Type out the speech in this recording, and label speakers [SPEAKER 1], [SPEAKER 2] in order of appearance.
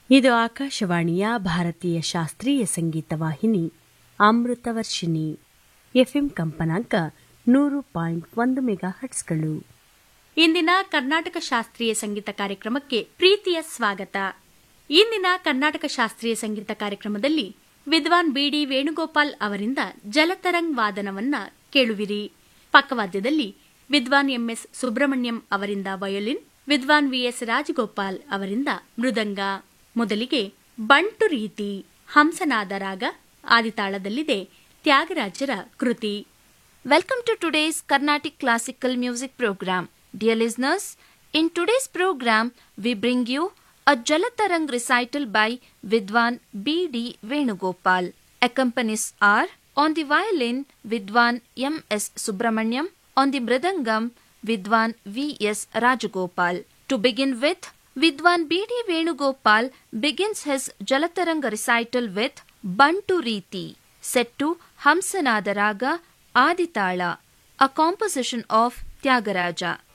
[SPEAKER 1] ಇದು ಆಕಾಶವಾಣಿಯ ಭಾರತೀಯ ಶಾಸ್ತ್ರೀಯ ಸಂಗೀತ ವಾಹಿನಿ ಅಮೃತವರ್ಷಿಣಿ ಎಫ್ಎಂ ಕಂಪನಾಂಕ ನೂರು ಪಾಯಿಂಟ್ ಒಂದು ಮೆಗಾ ಹಟ್ಸ್ಗಳು
[SPEAKER 2] ಇಂದಿನ ಕರ್ನಾಟಕ ಶಾಸ್ತ್ರೀಯ ಸಂಗೀತ ಕಾರ್ಯಕ್ರಮಕ್ಕೆ ಪ್ರೀತಿಯ ಸ್ವಾಗತ ಇಂದಿನ ಕರ್ನಾಟಕ ಶಾಸ್ತ್ರೀಯ ಸಂಗೀತ ಕಾರ್ಯಕ್ರಮದಲ್ಲಿ ವಿದ್ವಾನ್ ಬಿಡಿ ವೇಣುಗೋಪಾಲ್ ಅವರಿಂದ ಜಲತರಂಗ್ ವಾದನವನ್ನ ಕೇಳುವಿರಿ ಪಕ್ಕವಾದ್ಯದಲ್ಲಿ ವಿದ್ವಾನ್ ಎಂಎಸ್ ಸುಬ್ರಹ್ಮಣ್ಯಂ ಅವರಿಂದ ವಯೋಲಿನ್ ವಿದ್ವಾನ್ ವಿಎಸ್ ರಾಜಗೋಪಾಲ್ ಅವರಿಂದ ಮೃದಂಗ ಮೊದಲಿಗೆ ಬಂಟು ರೀತಿ ಹಂಸನಾದ ರಾಗ ಆದಿತಾಳದಲ್ಲಿದೆ ತ್ಯಾಗರಾಜರ ಕೃತಿ
[SPEAKER 3] Welcome to today's Carnatic Classical Music Program. Dear listeners, in today's program, we bring you a Jalatarang recital by Vidwan B.D. Venugopal. Accompanies are on the violin Vidwan M.S. Subramanyam, on the mridangam Vidwan V.S. Rajagopal. To begin with, Vidwan B.D. Venugopal begins his Jalataranga recital with Bantu Riti, set to Hamsanada Raga Aditala, a composition of Tyagaraja.